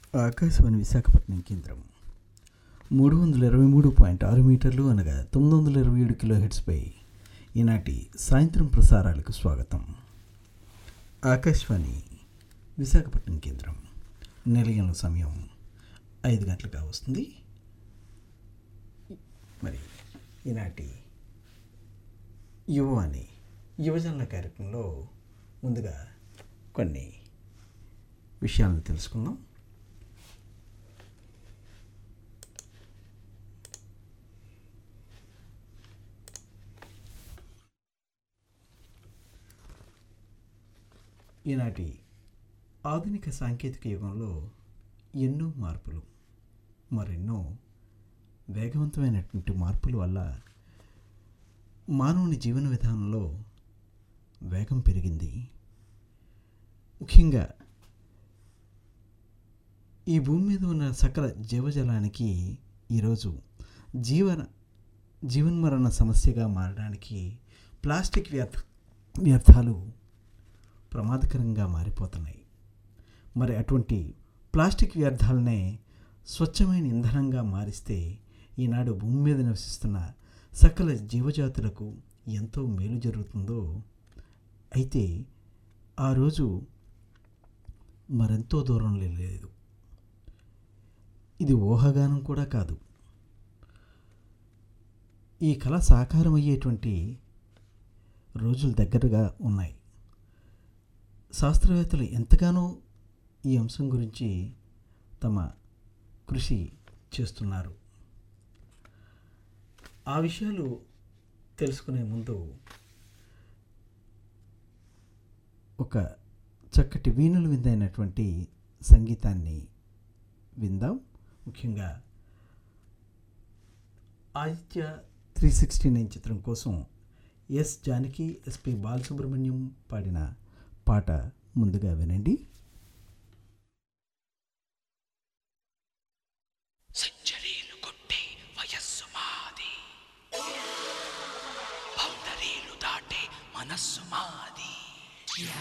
ఆకాశవాణి విశాఖపట్నం కేంద్రం మూడు వందల ఇరవై మూడు పాయింట్ ఆరు మీటర్లు అనగా తొమ్మిది వందల ఇరవై ఏడు కిలో హెడ్స్పై ఈనాటి సాయంత్రం ప్రసారాలకు స్వాగతం ఆకాశవాణి విశాఖపట్నం కేంద్రం నిలయం సమయం ఐదు గంటలుగా వస్తుంది మరి ఈనాటి యువవాణి యువజనుల కార్యక్రమంలో ముందుగా కొన్ని విషయాలను తెలుసుకుందాం ఈనాటి ఆధునిక సాంకేతిక యుగంలో ఎన్నో మార్పులు మరెన్నో వేగవంతమైనటువంటి మార్పుల వల్ల మానవుని జీవన విధానంలో వేగం పెరిగింది ముఖ్యంగా ఈ భూమి మీద ఉన్న సకల జీవజలానికి ఈరోజు జీవన జీవన్మరణ సమస్యగా మారడానికి ప్లాస్టిక్ వ్యర్థ వ్యర్థాలు ప్రమాదకరంగా మారిపోతున్నాయి మరి అటువంటి ప్లాస్టిక్ వ్యర్థాలనే స్వచ్ఛమైన ఇంధనంగా మారిస్తే ఈనాడు భూమి మీద నివసిస్తున్న సకల జీవజాతులకు ఎంతో మేలు జరుగుతుందో అయితే ఆ రోజు మరెంతో దూరంలో లేదు ఇది ఊహాగానం కూడా కాదు ఈ కళ సాకారం అయ్యేటువంటి రోజులు దగ్గరగా ఉన్నాయి శాస్త్రవేత్తలు ఎంతగానో ఈ అంశం గురించి తమ కృషి చేస్తున్నారు ఆ విషయాలు తెలుసుకునే ముందు ఒక చక్కటి వీణులు విందైనటువంటి సంగీతాన్ని విందాం ముఖ్యంగా ఆదిత్య త్రీ సిక్స్టీ నైన్ చిత్రం కోసం ఎస్ జానకి ఎస్పి బాలసుబ్రహ్మణ్యం పాడిన పాట ముందుగా వినండి